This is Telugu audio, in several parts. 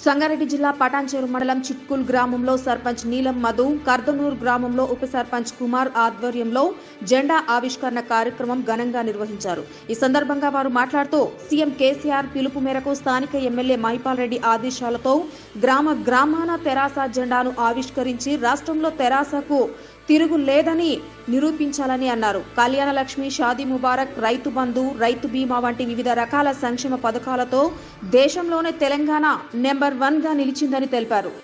సంగారెడ్డి జిల్లా పటాన్చేరు మండలం చిట్కుల్ గ్రామంలో సర్పంచ్ నీలం మధు కర్దనూర్ గ్రామంలో ఉప సర్పంచ్ కుమార్ ఆధ్వర్యంలో జెండా ఆవిష్కరణ కార్యక్రమం ఘనంగా నిర్వహించారు ఈ సందర్భంగా వారు మాట్లాడుతూ సీఎం కేసీఆర్ పిలుపు మేరకు స్థానిక ఎమ్మెల్యే మహిపాల్ రెడ్డి ఆదేశాలతో గ్రామ గ్రామాన తెరాస జెండాను ఆవిష్కరించి రాష్ట్రంలో తెరాసకు తిరుగు లేదని నిరూపించాలని అన్నారు కళ్యాణ లక్ష్మి షాదీ ముబారక్ రైతు బంధు రైతు బీమా వంటి వివిధ రకాల సంక్షేమ పథకాలతో దేశంలోనే తెలంగాణ నెంబర్ వన్ గా నిలిచిందని తెలిపారు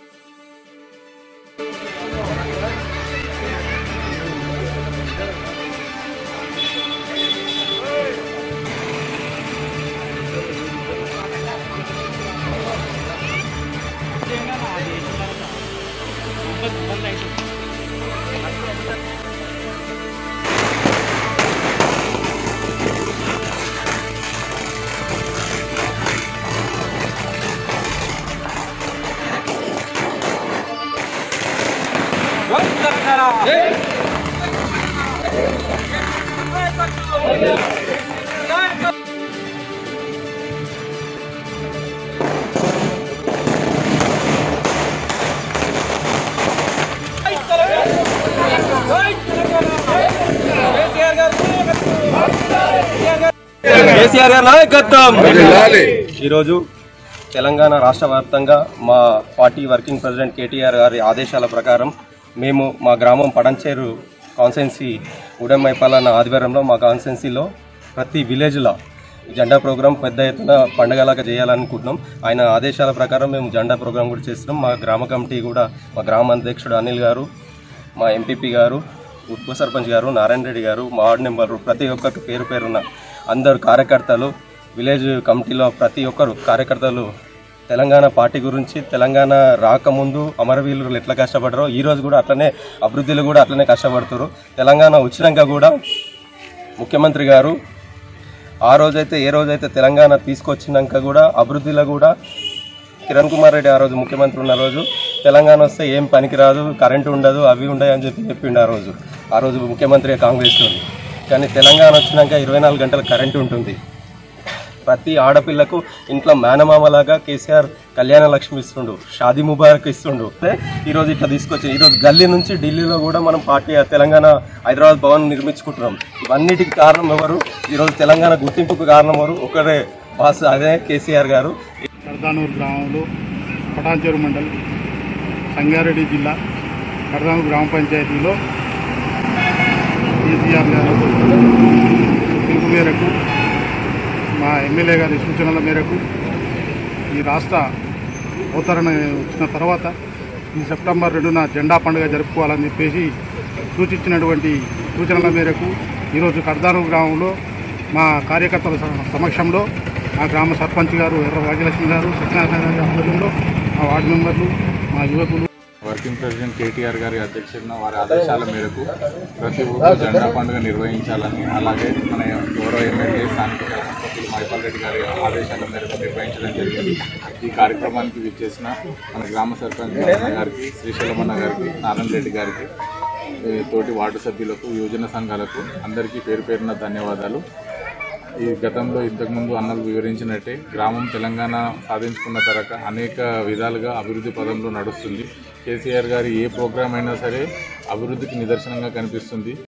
కేసీఆర్ గారి నాయకత్వం వర్ధిల్లాలి. ఈరోజు తెలంగాణ రాష్ట్ర వ్యాప్తంగా మా పార్టీ వర్కింగ్ ప్రెసిడెంట్ కేటీఆర్ గారి ఆదేశాల ప్రకారం మేము మా గ్రామం పడంచేరు కాన్సెన్సీ ఉడమైపాలన్న ఆధ్వర్యంలో మా కాన్సెన్సీలో ప్రతి విలేజ్లో జెండా ప్రోగ్రాం పెద్ద ఎత్తున పండగలాగా చేయాలనుకుంటున్నాం ఆయన ఆదేశాల ప్రకారం మేము జెండా ప్రోగ్రాం కూడా చేస్తున్నాం మా గ్రామ కమిటీ కూడా మా గ్రామ అధ్యక్షుడు అనిల్ గారు మా ఎంపీపీ గారు ఉప సర్పంచ్ గారు నారాయణ రెడ్డి గారు మా వార్డు మెంబరు ప్రతి ఒక్కరికి పేరు పేరున్న అందరు కార్యకర్తలు విలేజ్ కమిటీలో ప్రతి ఒక్కరు కార్యకర్తలు తెలంగాణ పార్టీ గురించి తెలంగాణ రాకముందు అమరవీరులు ఎట్లా కష్టపడరో ఈ రోజు కూడా అట్లనే అభివృద్ధిలో కూడా అట్లనే కష్టపడుతారు తెలంగాణ వచ్చినాక కూడా ముఖ్యమంత్రి గారు ఆ రోజైతే ఏ రోజైతే తెలంగాణ తీసుకొచ్చినాక కూడా అభివృద్ధిలో కూడా కిరణ్ కుమార్ రెడ్డి ఆ రోజు ముఖ్యమంత్రి ఉన్న రోజు తెలంగాణ వస్తే ఏం పనికిరాదు కరెంటు ఉండదు అవి ఉండవు అని చెప్పి చెప్పిండు ఆ రోజు ఆ రోజు ముఖ్యమంత్రి కాంగ్రెస్ నుండి కానీ తెలంగాణ వచ్చినాక ఇరవై నాలుగు గంటలు కరెంటు ఉంటుంది ప్రతి ఆడపిల్లకు ఇంట్లో మేనమామలాగా కేసీఆర్ కళ్యాణ లక్ష్మి ఇస్తుండు షాదీ ముబారక్ ఇస్తుండు అంటే ఈరోజు ఇట్లా తీసుకొచ్చి ఈరోజు గల్లీ నుంచి ఢిల్లీలో కూడా మనం పార్టీ తెలంగాణ హైదరాబాద్ భవన్ నిర్మించుకుంటున్నాం ఇవన్నిటికి కారణం ఎవరు ఈరోజు తెలంగాణ గుర్తింపుకు కారణం ఎవరు ఒకరే బాస్ అదే కేసీఆర్ గారు కర్దానూరు గ్రామంలో పటాన్చేరు మండల్ సంగారెడ్డి జిల్లా కర్దానూరు గ్రామ పంచాయతీలో కేసీఆర్ గారు పిలుపు మేరకు మా ఎమ్మెల్యే గారి సూచనల మేరకు ఈ రాష్ట్ర అవతరణ వచ్చిన తర్వాత ఈ సెప్టెంబర్ రెండున జెండా పండుగ జరుపుకోవాలని చెప్పేసి సూచించినటువంటి సూచనల మేరకు ఈరోజు కర్దానూరు గ్రామంలో మా కార్యకర్తల సమ- సమక్షంలో మా గ్రామ సర్పంచ్ గారు ఎర్ర భాగ్యలక్ష్మి గారు సత్యనారాయణ గారి ఆధ్వర్యంలో మా వార్డు మెంబర్లు మా యువకులు వర్కింగ్ ప్రెసిడెంట్ కేటీఆర్ గారి అధ్యక్షతన వారి ఆదేశాల మేరకు ప్రతి ఊళ్ళో జెండా పండుగ నిర్వహించాలని అలాగే మన గౌరవ ఎమ్మెల్యే స్థానిక శాసనసభ్యులు మైపాల్ రెడ్డి గారి ఆదేశాల మేరకు నిర్వహించడం జరిగింది ఈ కార్యక్రమానికి విచ్చేసిన మన గ్రామ సర్పంచ్ అన్న గారికి శ్రీశైలమన్న గారికి నారాయణ రెడ్డి గారికి ఏ, తోటి వార్డు సభ్యులకు యువజన సంఘాలకు అందరికీ పేరు పేరున ధన్యవాదాలు ఈ గతంలో ఇంతకుముందు అన్నలు వివరించినట్టే గ్రామం తెలంగాణ సాధించుకున్న తరక అనేక విధాలుగా అభివృద్ధి పదంలో నడుస్తుంది కేసీఆర్ గారి ఏ ప్రోగ్రాం అయినా సరే అభివృద్ధికి నిదర్శనంగా కనిపిస్తుంది